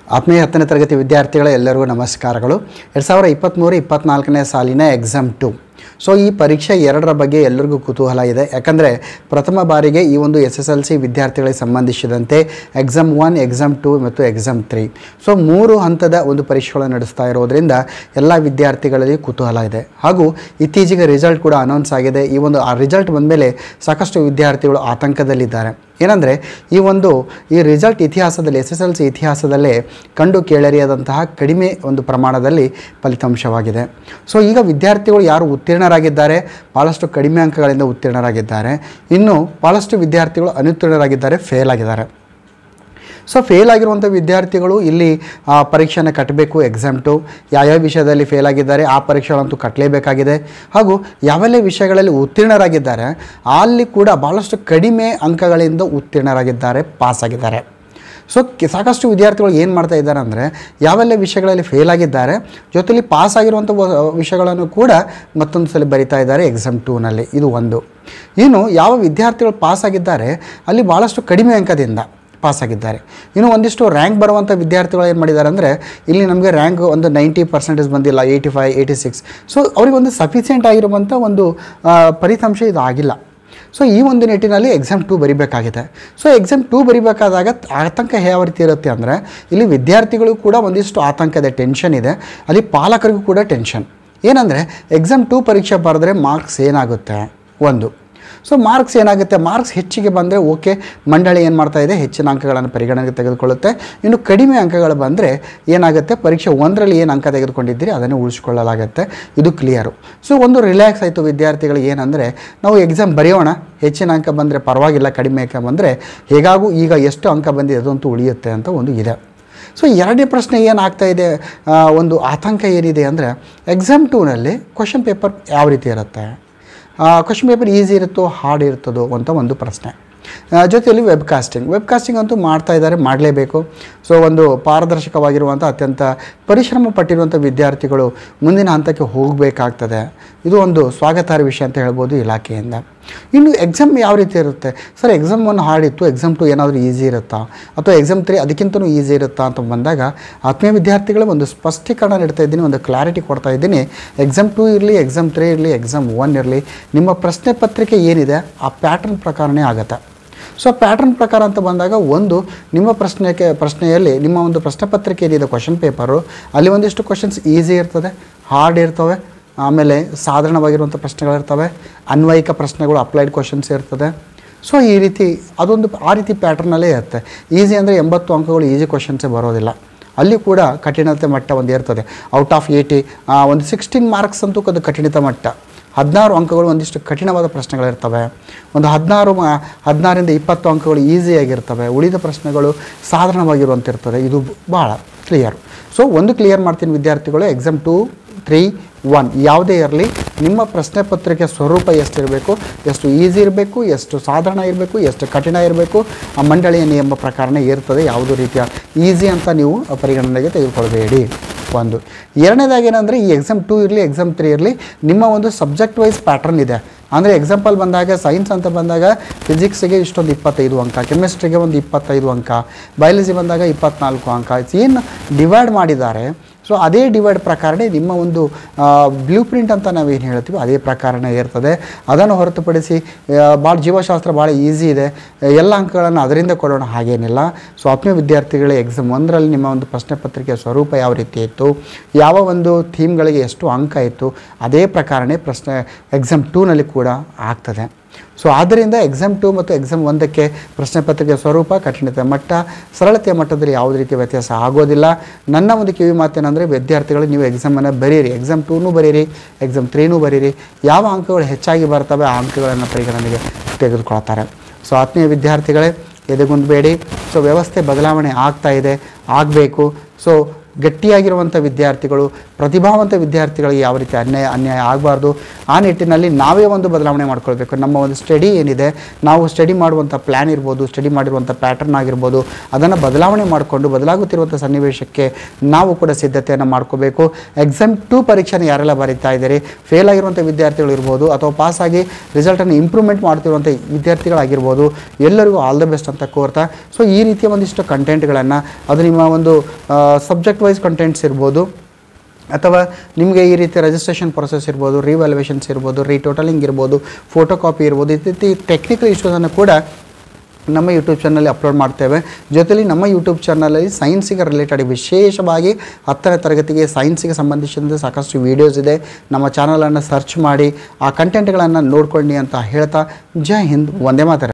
ಆತ್ಮೀಯ ಹತ್ತನೇ ತರಗತಿ ವಿದ್ಯಾರ್ಥಿಗಳ ಎಲ್ಲರಿಗೂ ನಮಸ್ಕಾರಗಳು ಎರಡು ಸಾವಿರ ಇಪ್ಪತ್ತ್ಮೂರು ಇಪ್ಪತ್ತ್ನಾಲ್ಕನೇ ಸಾಲಿನ ಎಕ್ಸಾಮ್ ಟು ಸೊ ಈ ಪರೀಕ್ಷೆ ಎರಡರ ಬಗ್ಗೆ ಎಲ್ಲರಿಗೂ ಕುತೂಹಲ ಇದೆ ಯಾಕಂದರೆ ಪ್ರಥಮ ಬಾರಿಗೆ ಈ ಒಂದು ಎಸ್ ಎಸ್ ಎಲ್ ಸಿ ವಿದ್ಯಾರ್ಥಿಗಳಿಗೆ ಸಂಬಂಧಿಸಿದಂತೆ ಎಕ್ಸಾಮ್ ಒನ್ ಎಕ್ಸಾಮ್ ಟು ಮತ್ತು ಎಕ್ಸಾಮ್ ತ್ರೀ ಸೊ ಮೂರು ಹಂತದ ಒಂದು ಪರೀಕ್ಷೆಗಳನ್ನು ನಡೆಸ್ತಾ ಇರೋದ್ರಿಂದ ಎಲ್ಲ ವಿದ್ಯಾರ್ಥಿಗಳಲ್ಲಿ ಕುತೂಹಲ ಇದೆ ಹಾಗೂ ಇತ್ತೀಚೆಗೆ ರಿಸಲ್ಟ್ ಕೂಡ ಅನೌನ್ಸ್ ಆಗಿದೆ ಈ ಒಂದು ಆ ರಿಸಲ್ಟ್ ಬಂದಮೇಲೆ ಸಾಕಷ್ಟು ವಿದ್ಯಾರ್ಥಿಗಳು ಆತಂಕದಲ್ಲಿದ್ದಾರೆ ಏನಂದರೆ ಈ ಒಂದು ಈ ರಿಸಲ್ಟ್ ಇತಿಹಾಸದಲ್ಲಿ ಎಸ್ ಎಸ್ ಎಲ್ ಸಿ ಇತಿಹಾಸದಲ್ಲೇ ಕಂಡು ಕೇಳರಿಯಾದಂತಹ ಕಡಿಮೆ ಒಂದು ಪ್ರಮಾಣದಲ್ಲಿ ಫಲಿತಾಂಶವಾಗಿದೆ ಸೊ ಈಗ ವಿದ್ಯಾರ್ಥಿಗಳು ಯಾರು ಉತ್ತೀರ್ಣರಾಗಿದ್ದಾರೆ ಭಾಳಷ್ಟು ಕಡಿಮೆ ಅಂಕಗಳಿಂದ ಉತ್ತೀರ್ಣರಾಗಿದ್ದಾರೆ ಇನ್ನು ಭಾಳಷ್ಟು ವಿದ್ಯಾರ್ಥಿಗಳು ಅನುತ್ತೀರ್ಣರಾಗಿದ್ದಾರೆ ಫೇಲ್ ಆಗಿದ್ದಾರೆ ಸೊ ಫೇಲ್ ಆಗಿರುವಂಥ ವಿದ್ಯಾರ್ಥಿಗಳು ಇಲ್ಲಿ ಆ, ಪರೀಕ್ಷೆನ ಕಟ್ಟಬೇಕು ಎಕ್ಸಾಮ್ ಟು ಯಾವ್ಯಾವ ವಿಷಯದಲ್ಲಿ ಫೇಲ್ ಆಗಿದ್ದಾರೆ ಆ ಪರೀಕ್ಷೆಗಳಂತೂ ಕಟ್ಟಲೇಬೇಕಾಗಿದೆ ಹಾಗೂ ಯಾವೆಲ್ಲ ವಿಷಯಗಳಲ್ಲಿ ಉತ್ತೀರ್ಣರಾಗಿದ್ದಾರೆ ಅಲ್ಲಿ ಕೂಡ ಭಾಳಷ್ಟು ಕಡಿಮೆ ಅಂಕಗಳಿಂದ ಉತ್ತೀರ್ಣರಾಗಿದ್ದಾರೆ ಪಾಸ್ ಆಗಿದ್ದಾರೆ ಸೊ ಕೆ- ಸಾಕಷ್ಟು ವಿದ್ಯಾರ್ಥಿಗಳು ಏನು ಮಾಡ್ತಾ ಇದ್ದಾರೆ ಅಂದರೆ ಯಾವೆಲ್ಲ ವಿಷಯಗಳಲ್ಲಿ ಫೇಲ್ ಆಗಿದ್ದಾರೆ ಜೊತೆಲಿ ಪಾಸ್ ಆಗಿರುವಂಥ ವ- ವಿಷಯಗಳನ್ನು ಕೂಡ ಮತ್ತೊಂದು ಸಲ ಬರಿತಾ ಇದ್ದಾರೆ ಎಕ್ಸಾಮ್ ಟೂನಲ್ಲಿ ಇದು ಒಂದು ಇನ್ನು ಯಾವ ವಿದ್ಯಾರ್ಥಿಗಳು ಪಾಸ್ ಆಗಿದ್ದಾರೆ ಅಲ್ಲಿ ಭಾಳಷ್ಟು ಕಡಿಮೆ ಅಂಕದಿಂದ ಪಾಸ್ ಆಗಿದ್ದಾರೆ ಇನ್ನು ಒಂದಿಷ್ಟು ರ್ಯಾಂಕ್ ಬರುವಂಥ ವಿದ್ಯಾರ್ಥಿಗಳು ಏನು ಮಾಡಿದ್ದಾರೆ ಅಂದರೆ ಇಲ್ಲಿ ನಮಗೆ ರ್ಯಾಂಕ್ ಒಂದು ನೈಂಟಿ ಪರ್ಸೆಂಟೇಜ್ ಬಂದಿಲ್ಲ eighty five eighty six so ಅವರಿಗೊಂದು ಸಫಿಷಿಯೆಂಟ್ ಆಗಿರುವಂಥ ಒಂದು ಆ, ಫಲಿತಾಂಶ ಇದು ಆಗಿಲ್ಲ ಸೊ ಈ ಒಂದು ನಿಟ್ಟಿನಲ್ಲಿ ಎಕ್ಸಾಮ್ ಟೂ ಬರಿಬೇಕಾಗಿದೆ ಸೊ ಎಕ್ಸಾಮ್ ಟೂ ಬರಿಬೇಕಾದಾಗ ಆತಂಕ ಯಾವ ರೀತಿ ಇರುತ್ತೆ ಅಂದರೆ ಇಲ್ಲಿ ವಿದ್ಯಾರ್ಥಿಗಳು ಕೂಡ ಒಂದಿಷ್ಟು ಆತಂಕ ಇದೆ ಟೆನ್ಷನ್ ಇದೆ ಅಲ್ಲಿ ಪಾಲಕರಿಗೂ ಕೂಡ ಟೆನ್ಷನ್ ಏನಂದರೆ ಎಕ್ಸಾಮ್ ಟೂ ಪರೀಕ್ಷೆ ಬರೆದ್ರೆ ಮಾರ್ಕ್ಸ್ ಏನಾಗುತ್ತೆ ಒಂದು ಸೊ ಮಾರ್ಕ್ಸ್ ಏನಾಗುತ್ತೆ ಮಾರ್ಕ್ಸ್ ಹೆಚ್ಚಿಗೆ ಬಂದರೆ ಓಕೆ ಮಂಡಳಿ ಏನು ಮಾಡ್ತಾ ಇದೆ ಹೆಚ್ಚಿನ ಅಂಕಗಳನ್ನು ಪರಿಗಣನೆಗೆ ತೆಗೆದುಕೊಳ್ಳುತ್ತೆ ಇನ್ನು ಕಡಿಮೆ ಅಂಕಗಳು ಬಂದರೆ ಏನಾಗುತ್ತೆ ಪರೀಕ್ಷೆ ಒಂದರಲ್ಲಿ ಏನು ಅಂಕ ತೆಗೆದುಕೊಂಡಿದ್ದೀರಿ ಅದನ್ನು ಉಳಿಸ್ಕೊಳ್ಳಲಾಗುತ್ತೆ ಇದು ಕ್ಲಿಯರು ಸೊ ಒಂದು ರಿಲ್ಯಾಕ್ಸ್ ಆಯಿತು ವಿದ್ಯಾರ್ಥಿಗಳಿಗೆ ಏನಂದರೆ ನಾವು ಎಕ್ಸಾಮ್ ಬರೆಯೋಣ ಹೆಚ್ಚಿನ ಅಂಕ ಬಂದರೆ ಪರವಾಗಿಲ್ಲ ಕಡಿಮೆ ಅಂಕ ಬಂದರೆ ಹೇಗಾಗೂ ಈಗ ಎಷ್ಟು ಅಂಕ ಬಂದಿದೆ ಅದಂತೂ ಉಳಿಯುತ್ತೆ ಅಂತ ಒಂದು ಇದೆ ಸೊ ಎರಡನೇ ಪ್ರಶ್ನೆ ಏನಾಗ್ತಾ ಇದೆ ಆ, ಒಂದು ಆತಂಕ ಏನಿದೆ ಅಂದರೆ ಎಕ್ಸಾಮ್ ಟೂನಲ್ಲಿ ಕ್ವಶನ್ ಪೇಪರ್ ಯಾವ ರೀತಿ ಇರುತ್ತೆ ಕ್ವಶನ್ ಪೇಪರ್ ಈಸಿ ಇರುತ್ತೋ ಹಾರ್ಡ್ ಇರ್ತದೋ ಅಂತ ಒಂದು ಪ್ರಶ್ನೆ ಆ, ಜೊತೆಯಲ್ಲಿ ವೆಬ್ ಕಾಸ್ಟಿಂಗ್ ವೆಬ್ ಕಾಸ್ಟಿಂಗ್ ಅಂತೂ ಮಾಡ್ತಾ ಇದ್ದಾರೆ ಮಾಡಲೇಬೇಕು ಸೊ ಒಂದು ಪಾರದರ್ಶಕವಾಗಿರುವಂಥ ಅತ್ಯಂತ ಪರಿಶ್ರಮ ಪಟ್ಟಿರುವಂಥ ವಿದ್ಯಾರ್ಥಿಗಳು ಮುಂದಿನ ಹಂತಕ್ಕೆ ಹೋಗಬೇಕಾಗ್ತದೆ ಇದು ಒಂದು ಸ್ವಾಗತಾರ್ಹ ವಿಷಯ ಅಂತ ಹೇಳ್ಬೋದು ಇಲಾಖೆಯಿಂದ ಇನ್ನು ಎಕ್ಸಾಮ್ ಯಾವ ರೀತಿ ಇರುತ್ತೆ ಸರ್ ಎಕ್ಸಾಮ್ ಒನ್ ಹಾರ್ಡ್ ಇತ್ತು ಎಕ್ಸಾಮ್ ಟು ಏನಾದರೂ ಈಸಿ ಇರುತ್ತಾ ಅಥವಾ ಎಕ್ಸಾಮ್ ತ್ರೀ ಅದಕ್ಕಿಂತಲೂ ಈಸಿ ಇರುತ್ತಾ ಅಂತ ಬಂದಾಗ ಆತ್ಮೀಯ ವಿದ್ಯಾರ್ಥಿಗಳ ಒಂದು ಸ್ಪಷ್ಟೀಕರಣ ನೀಡ್ತಾ ಇದ್ದೀನಿ ಒಂದು ಕ್ಲಾರಿಟಿ ಕೊಡ್ತಾ ಇದ್ದೀನಿ ಎಕ್ಸಾಮ್ ಟೂ ಇರಲಿ ಎಕ್ಸಾಮ್ ತ್ರೀ ಇರಲಿ ಎಕ್ಸಾಮ್ ಒನ್ ಇರಲಿ ನಿಮ್ಮ ಪ್ರಶ್ನೆ ಪತ್ರಿಕೆ ಏನಿದೆ ಆ ಪ್ಯಾಟರ್ನ್ ಪ್ರಕಾರನೇ ಆಗುತ್ತೆ ಸೊ ಪ್ಯಾಟರ್ನ್ ಪ್ರಕಾರ ಅಂತ ಬಂದಾಗ ಒಂದು ನಿಮ್ಮ ಪ್ರಶ್ನೆಗೆ ಪ್ರಶ್ನೆಯಲ್ಲಿ ನಿಮ್ಮ ಒಂದು ಪ್ರಶ್ನೆ ಪತ್ರಿಕೆ ಏನಿದೆ ಕ್ವಶನ್ ಪೇಪರು ಅಲ್ಲಿ ಒಂದಿಷ್ಟು ಕ್ವಶನ್ಸ್ ಈಸಿ ಇರ್ತದೆ ಹಾರ್ಡ್ ಇರ್ತವೆ ಆಮೇಲೆ ಸಾಧಾರಣವಾಗಿರುವಂಥ ಪ್ರಶ್ನೆಗಳಿರ್ತವೆ ಅನ್ವಯಿಕ ಪ್ರಶ್ನೆಗಳು ಅಪ್ಲೈಡ್ ಕ್ವಶನ್ಸ್ ಇರ್ತದೆ ಸೊ ಈ ರೀತಿ ಅದೊಂದು ಆ ರೀತಿ ಪ್ಯಾಟರ್ನಲ್ಲೇ ಇರುತ್ತೆ ಈಸಿ ಅಂದರೆ ಎಂಬತ್ತು ಅಂಕಗಳು ಈಸಿ ಕ್ವಶನ್ಸೇ ಬರೋದಿಲ್ಲ ಅಲ್ಲಿ ಕೂಡ ಕಠಿಣತೆ ಮಟ್ಟ ಒಂದು ಇರ್ತದೆ ಔಟ್ ಆಫ್ ಏಯ್ಟಿ ಒಂದು ಸಿಕ್ಸ್ಟೀನ್ ಮಾರ್ಕ್ಸ್ ಅಂತೂ ಅದು ಕಠಿಣತೆ ಮಟ್ಟ ಹದಿನಾರು ಅಂಕಗಳು ಒಂದಿಷ್ಟು ಕಠಿಣವಾದ ಪ್ರಶ್ನೆಗಳಿರ್ತವೆ ಒಂದು ಹದಿನಾರು ಮ- ಹದಿನಾರರಿಂದ ಇಪ್ಪತ್ತು ಅಂಕಗಳು ಈಸಿಯಾಗಿರ್ತವೆ ಉಳಿದ ಪ್ರಶ್ನೆಗಳು ಸಾಧಾರಣವಾಗಿರುವಂತಿರ್ತದೆ ಇದು ಭಾಳ ಕ್ಲಿಯರ್ ಸೊ ಒಂದು ಕ್ಲಿಯರ್ ಮಾಡ್ತೀನಿ ವಿದ್ಯಾರ್ಥಿಗಳು ಎಕ್ಸಾಮ್ ಟು ತ್ರೀ ಒನ್ ಯಾವುದೇ ಇರಲಿ ನಿಮ್ಮ ಪ್ರಶ್ನೆ ಪತ್ರಿಕೆ ಸ್ವರೂಪ ಎಷ್ಟಿರಬೇಕು ಎಷ್ಟು ಈಸಿ ಇರಬೇಕು ಎಷ್ಟು ಸಾಧಾರಣ ಇರಬೇಕು ಎಷ್ಟು ಕಠಿಣ ಇರಬೇಕು ಆ ಮಂಡಳಿಯ ನಿಯಮ ಪ್ರಕಾರನೇ ಇರ್ತದೆ ಯಾವುದೇ ರೀತಿಯ ಈಸಿ ಅಂತ ನೀವು ಪರಿಗಣನೆಗೆ ತೆಗೆದುಕೊಳ್ಬೇಡಿ ಒಂದು ಎರಡನೇದಾಗಿ ಏನಂದರೆ ಈ ಎಕ್ಸಾಮ್ ಟೂ ಇರಲಿ ಎಕ್ಸಾಮ್ ತ್ರೀ ಇರಲಿ ನಿಮ್ಮ ಒಂದು ಸಬ್ಜೆಕ್ಟ್ ವೈಸ್ ಪ್ಯಾಟ್ರನ್ ಇದೆ ಅಂದರೆ ಎಕ್ಸಾಂಪಲ್ ಬಂದಾಗ ಸೈನ್ಸ್ ಅಂತ ಬಂದಾಗ ಫಿಸಿಕ್ಸ್ಗೆ ಇಷ್ಟೊಂದು ಇಪ್ಪತ್ತೈದು ಅಂಕ ಕೆಮಿಸ್ಟ್ರಿಗೆ ಒಂದು ಇಪ್ಪತ್ತೈದು ಅಂಕ ಬಯಾಲಜಿ ಬಂದಾಗ ಇಪ್ಪತ್ನಾಲ್ಕು ಅಂಕ ಏನು ಡಿವೈಡ್ ಮಾಡಿದ್ದಾರೆ ಸೊ ಅದೇ ಡಿವೈಡ್ ಪ್ರಕಾರನೇ ನಿಮ್ಮ ಒಂದು ಬ್ಲೂ ಪ್ರಿಂಟ್ ಅಂತ ನಾವೇನು ಹೇಳ್ತೀವಿ ಅದೇ ಪ್ರಕಾರನೇ ಇರ್ತದೆ ಅದನ್ನು ಹೊರತುಪಡಿಸಿ ಭಾಳ ಜೀವಶಾಸ್ತ್ರ ಭಾಳ ಈಸಿ ಇದೆ ಎಲ್ಲ ಅಂಕಗಳನ್ನು ಅದರಿಂದ ಕೊಡೋಣ ಹಾಗೇನಿಲ್ಲ ಸೊ ಆತ್ಮೀಯ ವಿದ್ಯಾರ್ಥಿಗಳ ಎಕ್ಸಾಮ್ ಒಂದರಲ್ಲಿ ನಿಮ್ಮ ಒಂದು ಪ್ರಶ್ನೆ ಪತ್ರಿಕೆಯ ಸ್ವರೂಪ ಯಾವ ರೀತಿ ಇತ್ತು ಯಾವ ಒಂದು ಥೀಮ್ಗಳಿಗೆ ಎಷ್ಟು ಅಂಕ ಇತ್ತು ಅದೇ ಪ್ರಕಾರನೇ ಪ್ರಶ್ನೆ ಎಕ್ಸಾಮ್ ಟೂನಲ್ಲಿ ಕೂಡ ಆಗ್ತದೆ ಸೊ ಆದ್ದರಿಂದ ಎಕ್ಸಾಮ್ ಟು ಮತ್ತು ಎಕ್ಸಾಮ್ ಒಂದಕ್ಕೆ ಪ್ರಶ್ನೆ ಪತ್ರಿಕೆ ಸ್ವರೂಪ ಕಠಿಣತೆ ಮಟ್ಟ ಸರಳತೆಯ ಮಟ್ಟದಲ್ಲಿ ಯಾವುದೇ ರೀತಿಯ ವ್ಯತ್ಯಾಸ ಆಗೋದಿಲ್ಲ ನನ್ನ ಒಂದು ಕಿವಿ ಮಾತೇನೆಂದರೆ ವಿದ್ಯಾರ್ಥಿಗಳು ನೀವು ಎಕ್ಸಾಮನ್ನು ಬರೀರಿ ಎಕ್ಸಾಮ್ ಟೂನೂ ಬರೀರಿ ಎಕ್ಸಾಮ್ ತ್ರೀನೂ ಬರೀರಿ ಯಾವ ಅಂಕಗಳು ಹೆಚ್ಚಾಗಿ ಬರ್ತವೆ ಆ ಅಂಕಗಳನ್ನು ಪರಿಗಣನೆಗೆ ತೆಗೆದುಕೊಳ್ತಾರೆ ಸೊ ಆತ್ಮೀಯ ವಿದ್ಯಾರ್ಥಿಗಳೇ ಎದೆಗುಂದಬೇಡಿ ಸೊ ವ್ಯವಸ್ಥೆ ಬದಲಾವಣೆ ಆಗ್ತಾ ಇದೆ ಆಗಬೇಕು ಸೊ ಗಟ್ಟಿಯಾಗಿರುವಂಥ ವಿದ್ಯಾರ್ಥಿಗಳು ಪ್ರತಿಭಾವಂತ ವಿದ್ಯಾರ್ಥಿಗಳಿಗೆ ಯಾವ ರೀತಿ ಅನ್ಯಾಯ ಅನ್ಯಾಯ ಆಗಬಾರ್ದು ಆ ನಿಟ್ಟಿನಲ್ಲಿ ನಾವೇ ಒಂದು ಬದಲಾವಣೆ ಮಾಡ್ಕೊಳ್ಬೇಕು ನಮ್ಮ ಒಂದು ಸ್ಟಡಿ ಏನಿದೆ ನಾವು ಸ್ಟಡಿ ಮಾಡುವಂಥ ಪ್ಲ್ಯಾನ್ ಇರ್ಬೋದು ಸ್ಟಡಿ ಮಾಡಿರುವಂಥ ಪ್ಯಾಟರ್ನ್ ಆಗಿರ್ಬೋದು ಅದನ್ನು ಬದಲಾವಣೆ ಮಾಡಿಕೊಂಡು ಬದಲಾಗುತ್ತಿರುವಂಥ ಸನ್ನಿವೇಶಕ್ಕೆ ನಾವು ಕೂಡ ಸಿದ್ಧತೆಯನ್ನು ಮಾಡ್ಕೋಬೇಕು ಎಕ್ಸಾಮ್ ಟು ಪರೀಕ್ಷೆನ ಯಾರೆಲ್ಲ ಬರೀತಾ ಇದ್ದೀರಿ ಫೇಲ್ ಆಗಿರುವಂಥ ವಿದ್ಯಾರ್ಥಿಗಳು ಇರ್ಬೋದು ಅಥವಾ ಪಾಸಾಗಿ ರಿಸಲ್ಟನ್ನು ಇಂಪ್ರೂವ್ಮೆಂಟ್ ಮಾಡ್ತಿರುವಂಥ ವಿದ್ಯಾರ್ಥಿಗಳಾಗಿರ್ಬೋದು ಎಲ್ಲರಿಗೂ ಆಲ್ ದ ಬೆಸ್ಟ್ ಅಂತ ಕೋರ್ತಾ ಸೊ ಈ ರೀತಿಯ ಒಂದಿಷ್ಟು ಕಂಟೆಂಟ್ಗಳನ್ನು ಅದು ನಿಮ್ಮ ಒಂದು ಸಬ್ಜೆಕ್ಟ್ ವೈಸ್ ಕಂಟೆಂಟ್ಸ್ ಇರ್ಬೋದು ಅಥವಾ ನಿಮಗೆ ಈ ರೀತಿ ರಿಜಿಸ್ಟ್ರೇಷನ್ ಪ್ರೊಸೆಸ್ ಇರ್ಬೋದು ರಿವ್ಯಾಲ್ಯೂಯೇಷನ್ಸ್ ಇರ್ಬೋದು ರೀಟೋಟಲಿಂಗ್ ಇರ್ಬೋದು ಫೋಟೋ ಕಾಪಿ ಇರ್ಬೋದು ಈ ರೀತಿ ಟೆಕ್ನಿಕಲ್ ಇಶ್ಯೂಸನ್ನು ಕೂಡ ನಮ್ಮ ಯೂಟ್ಯೂಬ್ ಚಾನಲ್ಲಿ ಅಪ್ಲೋಡ್ ಮಾಡ್ತೇವೆ ಜೊತೆಲಿ ನಮ್ಮ ಯೂಟ್ಯೂಬ್ ಚಾನಲಲ್ಲಿ ಸೈನ್ಸಿಗೆ ರಿಲೇಟೆಡ್ ವಿಶೇಷವಾಗಿ ಹತ್ತನೇ ತರಗತಿಗೆ ಸೈನ್ಸಿಗೆ ಸಂಬಂಧಿಸಿದಂತೆ ಸಾಕಷ್ಟು ವೀಡಿಯೋಸ್ ಇದೆ ನಮ್ಮ ಚಾನಲನ್ನು ಸರ್ಚ್ ಮಾಡಿ ಆ ಕಂಟೆಂಟ್ಗಳನ್ನು ನೋಡ್ಕೊಳ್ಳಿ ಅಂತ ಹೇಳ್ತಾ ಜೈ ಹಿಂದ್ ಒಂದೇ ಮಾತರ